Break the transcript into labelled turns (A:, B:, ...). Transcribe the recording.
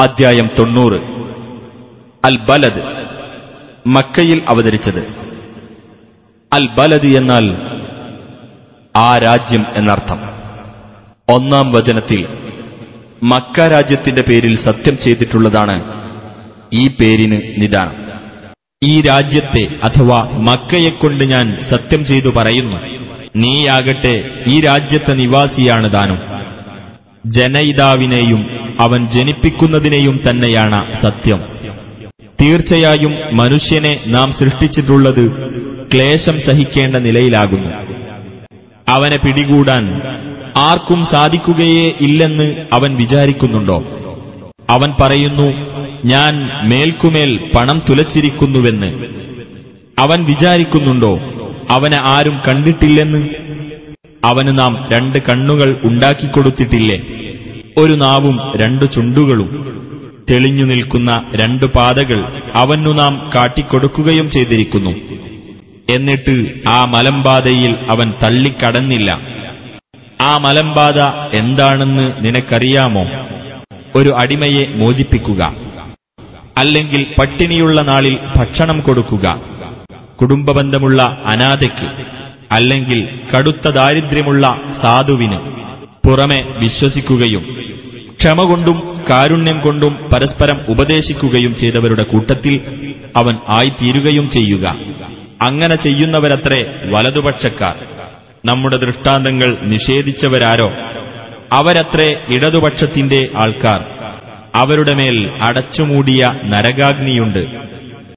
A: അദ്ധ്യായം തൊണ്ണൂറ് അൽ ബലദ് മക്കയിൽ അവതരിച്ചത് അൽ ബലദ് എന്നാൽ ആ രാജ്യം എന്നർത്ഥം ഒന്നാം വചനത്തിൽ മക്ക രാജ്യത്തിന്റെ പേരിൽ സത്യം ചെയ്തിട്ടുള്ളതാണ് ഈ പേരിന് നിദാനം ഈ രാജ്യത്തെ അഥവാ മക്കയെക്കൊണ്ട് ഞാൻ സത്യം ചെയ്തു പറയുന്നു നീയാകട്ടെ ഈ രാജ്യത്തെ നിവാസിയാണ് താനും ജനയിതാവിനെയും അവൻ ജനിപ്പിക്കുന്നതിനെയും തന്നെയാണ് സത്യം തീർച്ചയായും മനുഷ്യനെ നാം സൃഷ്ടിച്ചിട്ടുള്ളത് ക്ലേശം സഹിക്കേണ്ട നിലയിലാകുന്നു അവനെ പിടികൂടാൻ ആർക്കും സാധിക്കുകയേ ഇല്ലെന്ന് അവൻ വിചാരിക്കുന്നുണ്ടോ അവൻ പറയുന്നു ഞാൻ മേൽക്കുമേൽ പണം തുലച്ചിരിക്കുന്നുവെന്ന് അവൻ വിചാരിക്കുന്നുണ്ടോ അവനെ ആരും കണ്ടിട്ടില്ലെന്ന് അവന് നാം രണ്ട് കണ്ണുകൾ ഉണ്ടാക്കിക്കൊടുത്തിട്ടില്ലേ ഒരു നാവും രണ്ടു ചുണ്ടുകളും തെളിഞ്ഞു നിൽക്കുന്ന രണ്ടു പാതകൾ അവനു നാം കാട്ടിക്കൊടുക്കുകയും ചെയ്തിരിക്കുന്നു എന്നിട്ട് ആ മലമ്പാതയിൽ അവൻ തള്ളിക്കടന്നില്ല ആ മലമ്പാത എന്താണെന്ന് നിനക്കറിയാമോ ഒരു അടിമയെ മോചിപ്പിക്കുക അല്ലെങ്കിൽ പട്ടിണിയുള്ള നാളിൽ ഭക്ഷണം കൊടുക്കുക കുടുംബബന്ധമുള്ള അനാഥയ്ക്ക് അല്ലെങ്കിൽ കടുത്ത ദാരിദ്ര്യമുള്ള സാധുവിന് പുറമെ വിശ്വസിക്കുകയും ക്ഷമ കൊണ്ടും കാരുണ്യം കൊണ്ടും പരസ്പരം ഉപദേശിക്കുകയും ചെയ്തവരുടെ കൂട്ടത്തിൽ അവൻ ആയിത്തീരുകയും ചെയ്യുക അങ്ങനെ ചെയ്യുന്നവരത്രേ വലതുപക്ഷക്കാർ നമ്മുടെ ദൃഷ്ടാന്തങ്ങൾ നിഷേധിച്ചവരാരോ അവരത്രേ ഇടതുപക്ഷത്തിന്റെ ആൾക്കാർ അവരുടെ മേൽ അടച്ചുമൂടിയ നരകാഗ്നിയുണ്ട്